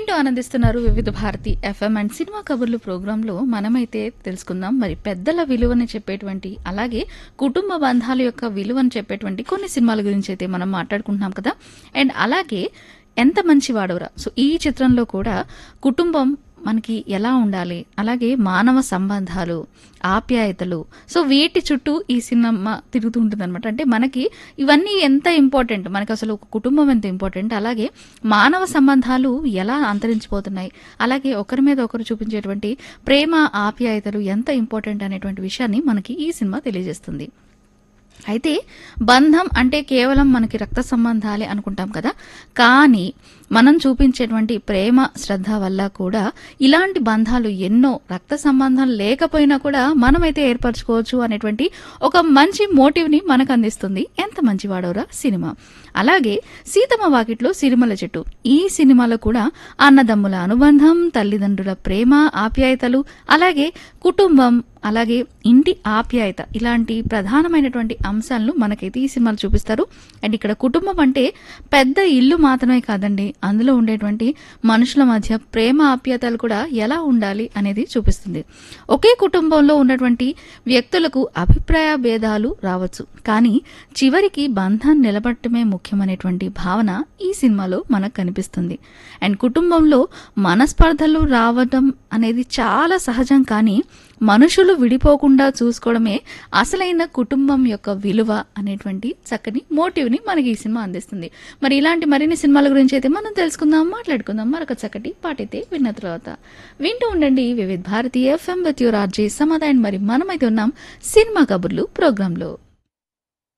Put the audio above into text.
వింటూ ఆనందిస్తున్నారు వివిధ భారతి ఎఫ్ఎం అండ్ సినిమా కబుర్లు ప్రోగ్రాంలో మనమైతే తెలుసుకుందాం మరి పెద్దల విలువని చెప్పేటువంటి అలాగే కుటుంబ బంధాల యొక్క విలువని చెప్పేటువంటి కొన్ని సినిమాల గురించి అయితే మనం మాట్లాడుకుంటున్నాం కదా అండ్ అలాగే ఎంత మంచి వాడవరా సో ఈ చిత్రంలో కూడా కుటుంబం మనకి ఎలా ఉండాలి అలాగే మానవ సంబంధాలు ఆప్యాయతలు సో వీటి చుట్టూ ఈ సినిమా తిరుగుతూ ఉంటుంది అనమాట అంటే మనకి ఇవన్నీ ఎంత ఇంపార్టెంట్ మనకి అసలు ఒక కుటుంబం ఎంత ఇంపార్టెంట్ అలాగే మానవ సంబంధాలు ఎలా అంతరించిపోతున్నాయి అలాగే ఒకరి మీద ఒకరు చూపించేటువంటి ప్రేమ ఆప్యాయతలు ఎంత ఇంపార్టెంట్ అనేటువంటి విషయాన్ని మనకి ఈ సినిమా తెలియజేస్తుంది అయితే బంధం అంటే కేవలం మనకి రక్త సంబంధాలే అనుకుంటాం కదా కానీ మనం చూపించేటువంటి ప్రేమ శ్రద్ధ వల్ల కూడా ఇలాంటి బంధాలు ఎన్నో రక్త సంబంధం లేకపోయినా కూడా మనమైతే ఏర్పరచుకోవచ్చు అనేటువంటి ఒక మంచి మోటివ్ ని మనకు అందిస్తుంది ఎంత మంచి వాడవరా సినిమా అలాగే సీతమ్మ వాకిట్లో సిరిమల చెట్టు ఈ సినిమాలో కూడా అన్నదమ్ముల అనుబంధం తల్లిదండ్రుల ప్రేమ ఆప్యాయతలు అలాగే కుటుంబం అలాగే ఇంటి ఆప్యాయత ఇలాంటి ప్రధానమైనటువంటి అంశాలను మనకైతే ఈ సినిమాలు చూపిస్తారు అండ్ ఇక్కడ కుటుంబం అంటే పెద్ద ఇల్లు మాత్రమే కాదండి అందులో ఉండేటువంటి మనుషుల మధ్య ప్రేమ ఆప్యాయతలు కూడా ఎలా ఉండాలి అనేది చూపిస్తుంది ఒకే కుటుంబంలో ఉన్నటువంటి వ్యక్తులకు అభిప్రాయ భేదాలు రావచ్చు కానీ చివరికి బంధం నిలబడటమే ముఖ్యమనేటువంటి భావన ఈ సినిమాలో మనకు కనిపిస్తుంది అండ్ కుటుంబంలో మనస్పర్ధలు రావడం అనేది చాలా సహజం కానీ మనుషులు విడిపోకుండా చూసుకోవడమే అసలైన కుటుంబం యొక్క విలువ అనేటువంటి చక్కని మోటివ్ని మనకి ఈ సినిమా అందిస్తుంది మరి ఇలాంటి మరిన్ని సినిమాల గురించి అయితే మనం తెలుసుకుందాం మాట్లాడుకుందాం మరొక చక్కటి పాటైతే విన్న తర్వాత వింటూ ఉండండి Vividha Bharatiya FM with your RJ Samadhan మరి మనమైతే ఉన్నాం సినిమా కబుర్లు ప్రోగ్రాంలో